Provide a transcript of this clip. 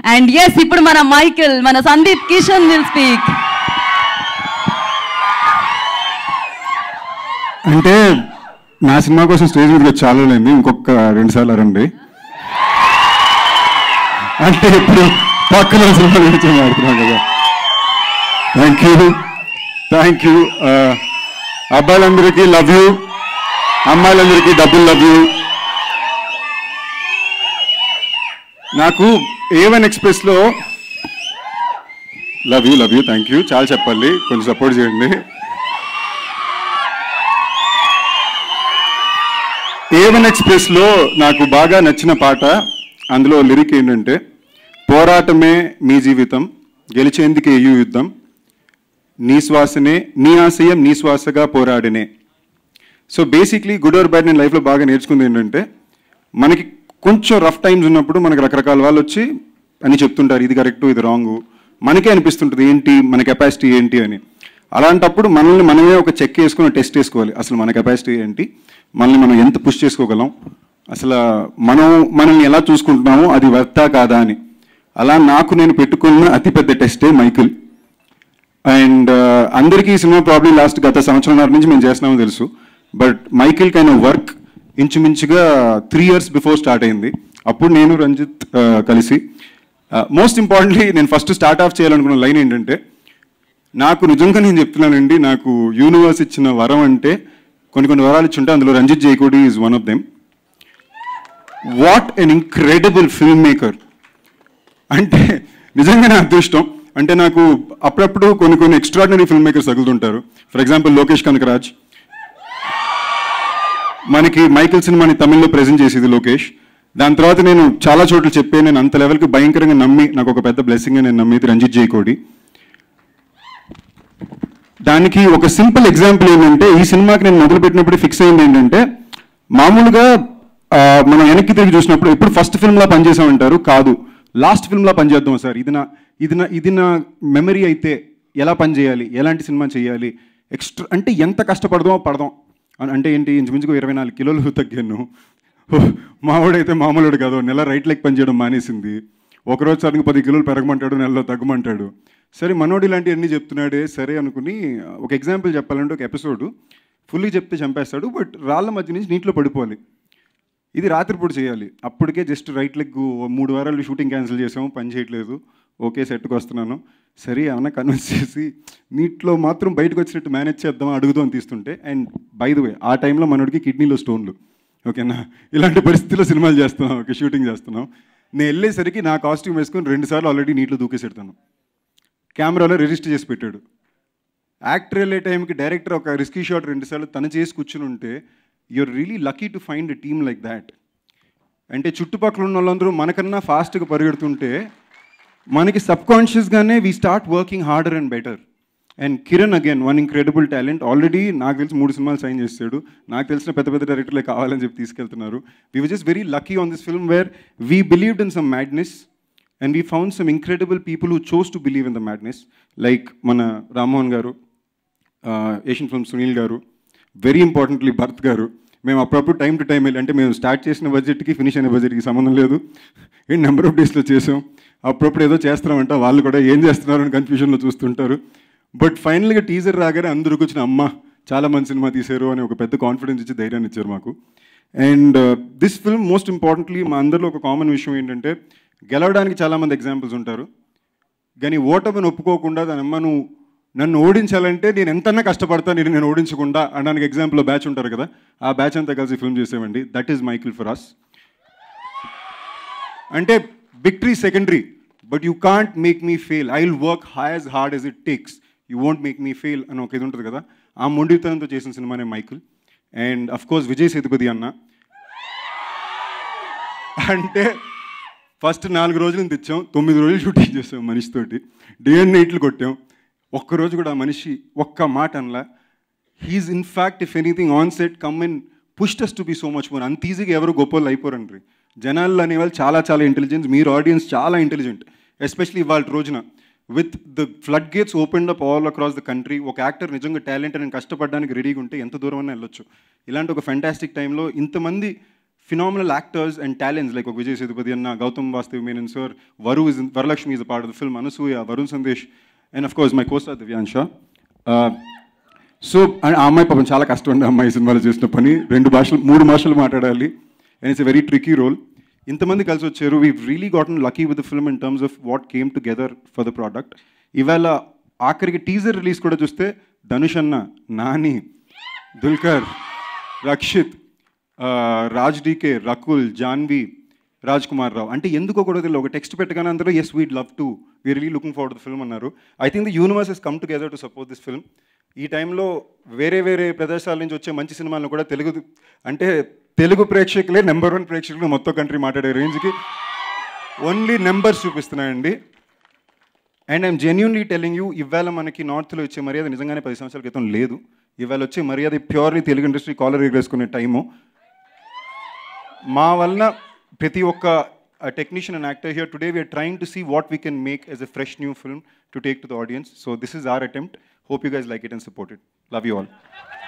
and yes ఇప్పుడు మన Michael మన సందీప్ కిషన్ విల్ స్పీక్ అంటే నా సినిమా కోసం స్టేజ్ మీదకి వచ్చి చాలా లేంది ఇంకొక రెండు సార్లు రండి అంటే ఇప్పుడు పక్కన సినిమా గురించి మాడుతున్నాం కదా థ్యాంక్ యూ థ్యాంక్ యూ అబ్బాయిలందరికీ లవ్ యూ అమ్మాయిలందరికీ డబ్బులు లవ్ యూ నాకు ఏవన్ ఎక్స్ప్రెస్లో love you love you thank you చాలా చెప్పాలి కొంచెం సపోర్ట్ చేయండి ఏవన్ ఎక్స్ప్రెస్ లో నాకు బాగా నచ్చిన పాట అందులో లిరిక్ ఏంటంటే పోరాటమే మీ జీవితం గెలిచేందుకే ఈ యుద్ధం నీ శ్వాసనే నీ ఆశయం నీ శ్వాసగా పోరాడినే so basically good or bad నేను లైఫ్లో బాగా నేర్చుకుంది ఏంటంటే మనకి కొంచెం రఫ్ టైమ్స్ ఉన్నప్పుడు మనకి రకరకాల వాళ్ళు వచ్చి అని చెప్తుంటారు ఇది కరెక్ట్ ఇది రాంగ్ మనకే అనిపిస్తుంటుంది ఏంటి మన కెపాసిటీ ఏంటి అని అలాంటప్పుడు మనల్ని మనమే ఒక చెక్ వేసుకుని టెస్ట్ వేసుకోవాలి అసలు మన కెపాసిటీ ఏంటి మనల్ని మనం ఎంత పుష్ చేసుకోగలం అసలు మనం మనల్ని ఎలా చూసుకుంటున్నామో అది వర్తా కాదా అని అలా నాకు నేను పెట్టుకున్న అతిపెద్ద టెస్టే మైకిల్ అండ్ అందరికీ ఈ సినిమా ప్రాబ్లమ్ లాస్ట్ గత సంవత్సరంన్నర నుంచి మేము చేస్తున్నామో తెలుసు బట్ మైకిల్ కైన వర్క్ ఇంచుమించుగా త్రీ ఇయర్స్ బిఫోర్ స్టార్ట్ అయింది అప్పుడు నేను రంజిత్ ఆ, కలిసి మోస్ట్ ఇంపార్టెంట్లీ నేను ఫస్ట్ స్టార్ట్ ఆఫ్ చేయాలనుకున్న లైన్ ఏంటంటే నాకు నిజంగా నేను చెప్తున్నానండి నాకు యూనివర్స్ ఇచ్చిన వరం అంటే కొన్ని కొన్ని వరాలు ఇచ్చి ఉంటే అందులో Ranjith Jayakody is one of them what an incredible film maker అంటే నిజంగా నా అదృష్టం అంటే నాకు అప్పుడప్పుడు కొన్ని కొన్ని ఎక్స్ట్రాడినరీ ఫిల్మ్ మేకర్స్ తగులుతుంటారు ఫర్ ఎగ్జాంపుల్ లోకేష్ కనకరాజ్ మనకి మైకిల్ సినిమాని తమిళ్లో ప్రెజెంట్ చేసేది లోకేష్ దాని తర్వాత నేను చాలా చోట్ల చెప్పే నేను అంత లెవెల్కి భయంకరంగా నమ్మి నాకు ఒక పెద్ద బ్లెస్సింగ్ నేను నమ్మేది రంజిత్ జైకోడి దానికి ఒక సింపుల్ ఎగ్జాంపుల్ ఏంటంటే ఈ సినిమాకి నేను మొదలుపెట్టినప్పుడు ఫిక్స్ అయింది ఏంటంటే మామూలుగా ఆ, మనం వెనక్కి తిరిగి చూసినప్పుడు ఎప్పుడు ఫస్ట్ ఫిల్మ్లా పనిచేసామంటారు కాదు లాస్ట్ ఫిల్మ్లా పనిచేద్దాం సార్ ఇది నా ఇది నా ఇది నా మెమరీ అయితే ఎలా పనిచేయాలి ఎలాంటి సినిమా చేయాలి ఎక్స్ట్రా అంటే ఎంత కష్టపడదామో పడదాం అన్- అంటే ఏంటి ఇంచుమించుకు ఇరవై నాలుగు కిలోలు తగ్గాను మావాడైతే మామూలుడు కాదు నెల రైట్ లెగ్ పనిచేయడం మానేసింది ఒకరోజు సరిగ్గా పది కిలోలు పెరగమంటాడు నెలలో తగ్గమంటాడు సరే మనోడు ఇలాంటివన్నీ చెప్తున్నాడే సరే అనుకుని ఒక ఎగ్జాంపుల్ చెప్పాలంటే ఒక ఎపిసోడ్ ఫుల్గా చెప్తే చంపేస్తాడు బట్ రాళ్ళ మధ్య నుంచి నీటిలో పడిపోవాలి ఇది రాత్రిపూట చేయాలి అప్పటికే జస్ట్ రైట్ లెగ్ మూడు వారాలు షూటింగ్ క్యాన్సిల్ చేసాము పని చేయట్లేదు ఓకే సెట్కి వస్తున్నాను సరే ఏమన్నా కన్విన్స్ చేసి నీటిలో మాత్రం బయటకు వచ్చినట్టు మేనేజ్ చేద్దాం అడుగుదాం అని తీస్తుంటే అండ్ బై ద వే ఆ టైంలో మనోడికి కిడ్నీలో స్టోన్లు ఓకేనా ఇలాంటి పరిస్థితుల్లో సినిమాలు చేస్తున్నాం ఓకే షూటింగ్ చేస్తున్నాం నేను వెళ్ళేసరికి నా కాస్ట్యూమ్ వేసుకొని రెండుసార్లు ఆల్రెడీ నీటిలో దూకేసెడతాను కెమెరాలో రిజిస్టర్ చేసి పెట్టాడు యాక్టర్ వెళ్ళే టైంకి డైరెక్టర్ ఒక రిస్కీ షాట్ రెండుసార్లు తను చేసి కూర్చుని ఉంటే you're really lucky to find a team like that అంటే చుట్టుపక్కల ఉన్న వాళ్ళందరూ మనకన్నా ఫాస్ట్గా పరిగెడుతుంటే మనకి సబ్ కాన్షియస్గానే we start working harder and better and Kiran again one incredible talent already నాకు తెలిసి మూడు సినిమాలు సైన్ చేస్తాడు నాకు తెలిసిన పెద్ద పెద్ద డైరెక్టర్లే కావాలని చెప్పి తీసుకెళ్తున్నారు we was just very lucky on this film where we believed in some madness and we found some incredible people who chose to believe in the madness like మన రామ్మోహన్ గారు ఏషియన్ ఫిల్మ్ సునీల్ గారు వెరీ ఇంపార్టెంట్లీ భరత్ గారు మేము అప్పుడప్పుడు time to time వెళ్ళి అంటే మేము start చేసిన బడ్జెట్కి ఫినిష్ అయిన బడ్జెట్కి సంబంధం లేదు ఏ నెంబర్ ఆఫ్ డేస్లో చేసాం అప్పుడప్పుడు ఏదో చేస్తున్నామంట వాళ్ళు కూడా ఏం చేస్తున్నారు అని కన్ఫ్యూజన్లో చూస్తుంటారు బట్ ఫైనల్గా టీజర్ రాగానే అందరూ వచ్చిన అమ్మ చాలా మంచి సినిమా తీశారు అని ఒక పెద్ద కాన్ఫిడెన్స్ ఇచ్చి ధైర్యాన్ని ఇచ్చారు మాకు and this film most importantly మా అందరిలో ఒక కామన్ విషయం ఏంటంటే గెలవడానికి చాలామంది ఎగ్జాంపుల్స్ ఉంటారు కానీ ఓటమిని ఒప్పుకోకుండా దాని అమ్మ నువ్వు నన్ను ఓడించాలంటే నేను ఎంతన్నా కష్టపడతా నేను నేను ఓడించకుండా అనడానికి ఎగ్జాంపుల్ బ్యాచ్ ఉంటారు కదా ఆ బ్యాచ్ అంతా కలిసి ఫిల్మ్ చేసేవండి that is Michael for us అంటే victory secondary but you can't make me fail I will work as hard as it takes you won't make me fail అని ఒక ఇది ఉంటుంది కదా ఆ మొండితనంతో చేసిన సినిమానే Michael and of course Vijay Sethupathi అన్న అంటే ఫస్ట్ నాలుగు రోజులు తెచ్చాం తొమ్మిది రోజులు షూటింగ్ చేసాం మనిషితోటి డే అండ్ నైట్లు కొట్టాం ఒక్కరోజు కూడా ఆ మనిషి ఒక్క మాట అనలా he's in fact if anything on set come and pushed us to be so much more అంత ఈజీగా ఎవరు గొప్పలు అయిపోరండి జనాలు అనేవాళ్ళు చాలా చాలా ఇంటెలిజెన్స్ మీరు ఆడియన్స్ చాలా ఇంటెలిజెంట్ ఎస్పెషలీ వాళ్ళ రోజున with the flood gates open up all across the country ఒక యాక్టర్ నిజంగా టాలెంట్ అని కష్టపడడానికి రెడీగా ఉంటే ఎంత దూరం అయినా వెళ్ళొచ్చు ఇలాంటి ఒక ఫెంటాస్టిక్ టైంలో ఇంతమంది phenomenal actors and talents like ఒక విజయ్ సేతుపతి అన్న గౌతమ్ వాస్తవ్ మేనన్ సార్ వరు is Varalakshmi is a part of the film Anasuya Varun Sandesh and of course my costar Divyansha so ఆ అమ్మాయి పాపం చాలా కష్టం అండి అమ్మాయి ఈ సినిమాలో చేసిన పని రెండు భాషలు మూడు భాషలు మాట్లాడాలి and it's a very tricky role ఇంతమంది కలిసి వచ్చారు we really gotten lucky with the film in terms of what came together for the product ఇవాళ ఆఖరికి టీజర్ రిలీజ్ కూడా చూస్తే ధనుష్ అన్న నాని దుల్కర్ రక్షిత్ ఆ, రాజ్ డీకే రకుల్ జాన్వి రాజ్ కుమార్ రావు అంటే ఎందుకో కూడా తెలియదు ఒక టెక్స్ట్ పెట్టగానే అందరూ yes we'd love to we really looking forward the film అన్నారు I think the universe is come together to support this film ఈ టైంలో వేరే వేరే ప్రదేశాల నుంచి వచ్చే మంచి సినిమాలను కూడా తెలుగు అంటే తెలుగు ప్రేక్షకులే నెంబర్ వన్ ప్రేక్షకులు మొత్తం కంట్రీ మాట్లాడే రేంజ్కి ఓన్లీ నెంబర్స్ చూపిస్తున్నాయండి and I'm genuinely telling you ఇవాళ మనకి నార్త్లో వచ్చే మర్యాద నిజంగానే పది సంవత్సరాల క్రితం లేదు ఇవాళ వచ్చే మర్యాద ప్యూర్లీ తెలుగు ఇండస్ట్రీ కాలర్ ఎగరేసుకునే టైము మా వలన ప్రతి ఒక్క technician and actor here today we're trying to see what we can make as a fresh new film to take to the audience so this is our attempt hope you guys like it and support it love you all